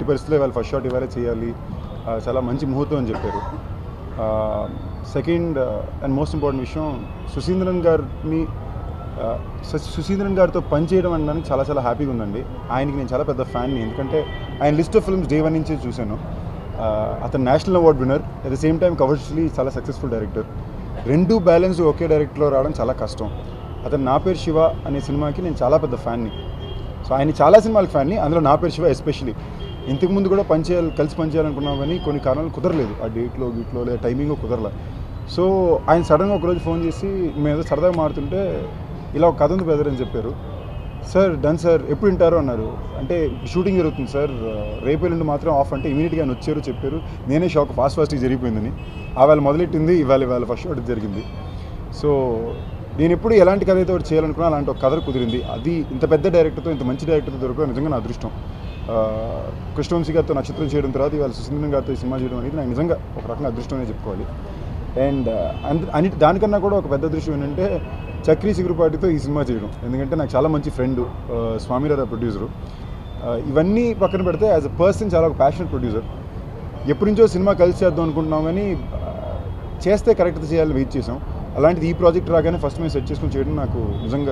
పరిస్థితుల్లో వాళ్ళు first shot ఇవ్వాలి చేయాలి ఆ, చాలా మంచి ముహూర్తం అని చెప్పారు సెకండ్ అండ్ మోస్ట్ ఇంపార్టెంట్ విషయం సుశీంద్రన్ గారిని ఆ, సు- సుశీంద్రన్ గారితో పనిచేయడం అనడానికి చాలా చాలా హ్యాపీగా ఉందండి ఆయనకి నేను చాలా పెద్ద ఫ్యాన్ని ఎందుకంటే ఆయన list of films day one నుంచి చూశాను ఆ, అతను national award winner at the same time commercially చాలా సక్సెస్ఫుల్ డైరెక్టర్ రెండు బ్యాలెన్స్ ఒకే డైరెక్టర్లో రావడం చాలా కష్టం అతను నా పేరు శివ అనే సినిమాకి నేను చాలా పెద్ద ఫ్యాన్ని సో ఆయన చాలా సినిమాలకు ఫ్యాన్ని అందులో నా పేరు శివ ఎస్పెషలీ ఇంతకుముందు కూడా పనిచేయాలి కలిసి పనిచేయాలనుకున్నాం కానీ కొన్ని కారణాలు కుదరలేదు ఆ డేట్లో వీటిలో లేదా టైమింగ్ కుదరలే సో ఆయన సడన్గా ఒకరోజు ఫోన్ చేసి మేము ఏదో సరదాగా మాడుతుంటే ఇలా ఒక కథ ఉంది బ్రదర్ అని చెప్పారు సార్ డన్ సార్ ఎప్పుడు వింటారు అన్నారు అంటే షూటింగ్ జరుగుతుంది సార్ రేపు ఎల్లుండి మాత్రం ఆఫ్ అంటే ఇమీడియట్గా ఆయన వచ్చారు చెప్పారు నేనే షాక్ ఫాస్ట్ ఫాస్ట్గా జరిగిపోయిందని ఆ వేళ మొదలెట్టింది ఇవాళ ఇవాళ ఫస్ట్ షాట్ జరిగింది సో నేను ఎప్పుడు ఎలాంటి కథ అయితే ఒకటి చేయాలనుకున్నా అలాంటి ఒక కథ కుదిరింది అది ఇంత పెద్ద డైరెక్టర్తో ఇంత మంచి డైరెక్టర్తో దొరకడం నిజంగా నా అదృష్టం ఆ, కృష్ణవంశీ గారితో నక్షత్రం చేయడం తర్వాత ఇవాళ సుశీంద్రన్ గారితో ఈ సినిమా చేయడం అనేది నాకు నిజంగా ఒక రకంగా అదృష్టం అనే చెప్పుకోవాలి అండ్ అన్నిటి దానికన్నా కూడా ఒక పెద్ద దృశ్యం ఏంటంటే చక్రీ సిగురుపాటితో ఈ సినిమా చేయడం ఎందుకంటే నాకు చాలా మంచి ఫ్రెండ్ స్వామిరారా ప్రొడ్యూసరు ఇవన్నీ పక్కన పెడితే యాజ్ అ పర్సన్ చాలా ఒక ప్యాషనెట్ ప్రొడ్యూసర్ ఎప్పటి నుంచో సినిమా కలిసి చేద్దాం అనుకుంటున్నాం కానీ ఆ, చేస్తే కరెక్ట్ చేయాలని వెయిట్ చేసాం అలాంటిది ఈ ప్రాజెక్ట్ రాగానే ఫస్ట్ మేము సెట్ చేసుకుని చేయడం నాకు నిజంగా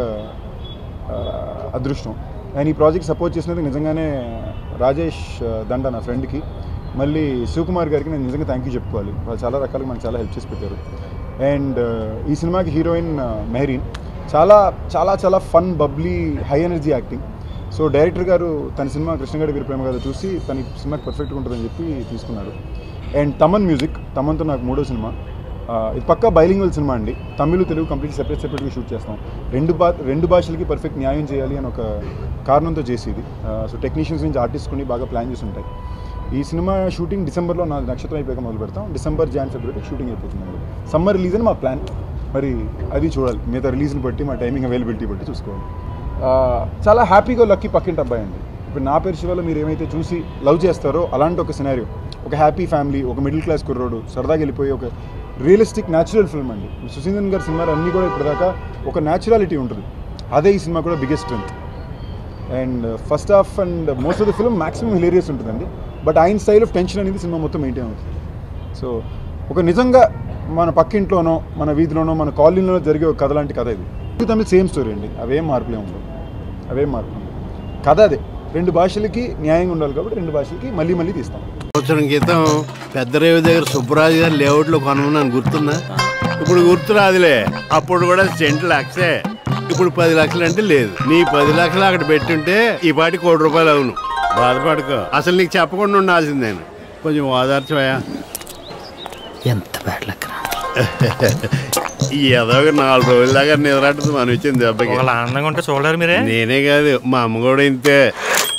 ఆ, అదృష్టం నేను ఈ ప్రాజెక్ట్ సపోర్ట్ చేసినందుకు నిజంగానే రాజేష్ ఆ, దండ నా ఫ్రెండ్కి మళ్ళీ శివకుమార్ గారికి నేను నిజంగా థ్యాంక్ యూ చెప్పుకోవాలి వాళ్ళు చాలా రకాలుగా మనకు చాలా హెల్ప్ చేసి పెట్టారు అండ్ ఈ సినిమాకి హీరోయిన్ మెహరీన్ చాలా చాలా చాలా fun bubbly high energy acting so director గారు తన సినిమా కృష్ణగడి వీరి ప్రేమ గారు చూసి తన ఈ సినిమాకి పర్ఫెక్ట్గా ఉంటుందని చెప్పి తీసుకున్నారు అండ్ తమన్ మ్యూజిక్ తమన్తో నాకు మూడో సినిమా ఆ, ఇది పక్కా బైలింగ్వల్ సినిమా అండి తమిళ్ తెలుగు కంప్లీట్ సెపరేట్ సెపరేట్గా షూట్ చేస్తాం రెండు భా రెండు భాషలకి పర్ఫెక్ట్ న్యాయం చేయాలి అని ఒక కారణంతో చేసి ఇది సో టెక్నీషియన్స్ నుంచి ఆర్టిస్ట్ కొని బాగా ప్లాన్ చేసి ఉంటాయి ఈ సినిమా షూటింగ్ డిసెంబర్లో నా నక్షత్రం అయిపోయాక మొదలు పెడతాం డిసెంబర్ జాన్ ఫిబ్రవరి షూటింగ్ అయిపోతుందండి సమ్మర్ రిలీజ్ అని మా ప్లాన్ మరి అది చూడాలి మిగతా రిలీజ్ని బట్టి మా టైమింగ్ అవైలబిలిటీ బట్టి చూసుకోవాలి ఆ, చాలా హ్యాపీగా లక్కీ పక్కింటి అబ్బాయి అండి ఇప్పుడు నా పేరు శివలో మీరు ఏమైతే చూసి లవ్ చేస్తారో అలాంటి ఒక సినారియో ఒక హ్యాపీ ఫ్యామిలీ ఒక మిడిల్ క్లాస్ కుర్రోడు సరదాగా వెళ్ళిపోయి ఒక రియలిస్టిక్ న్యాచురల్ ఫిల్మ్ అండి సుశీంద్రన్ గారి సినిమాలు అన్నీ కూడా ఇప్పటిదాకా ఒక న్యాచురాలిటీ ఉంటుంది అదే ఈ సినిమా కూడా biggest strength and first half and most of the film maximum hilarious ఉంటుందండి బట్ ఆయన స్టైల్ ఆఫ్ టెన్షన్ అనేది సినిమా మొత్తం మెయింటైన్ అవుతుంది సో ఒక నిజంగా మన పక్కింట్లోనో మన వీధిలోనో మన కాలనీలోనో జరిగే ఒక కథ లాంటి కథ ఇది ఇది తమిళ సేమ్ స్టోరీ అండి అవేం మార్పులే ఉండవు అవేం మార్పులు ఉండవు. కథ అదే రెండు భాషలకి న్యాయంగా ఉండాలి కాబట్టి రెండు భాషలకి మళ్ళీ మళ్ళీ తీస్తాం సంవత్సరం క్రితం పెద్దరేవు దగ్గర సుబ్బరాజు గారి లేఅవుట్లో కొనమన్నాను గుర్తుందా ఇప్పుడు గుర్తు రాదులే అప్పుడు కూడా సెంట్ లక్షే ఇప్పుడు పది లక్షలు అంటే లేదు నీ పది లక్షలు అక్కడ పెట్టుంటే ఈ పాటి కోటి రూపాయలు అవును బాధపడుకో అసలు నీకు చెప్పకుండా ఉండాల్సిందేను కొంచెం ఓదార్చవయా ఎంత బ్యాడ్ లక్ ఈ ఏదో ఒక నాలుగు రోజుల దాకా నిద్రట్టదు మనం ఇచ్చింది దెబ్బకి ఒకళ్ళ ఆనందంగా ఉంటే చూడలేరు మీరే నేనే కాదు మా అమ్మ కూడా ఇంతే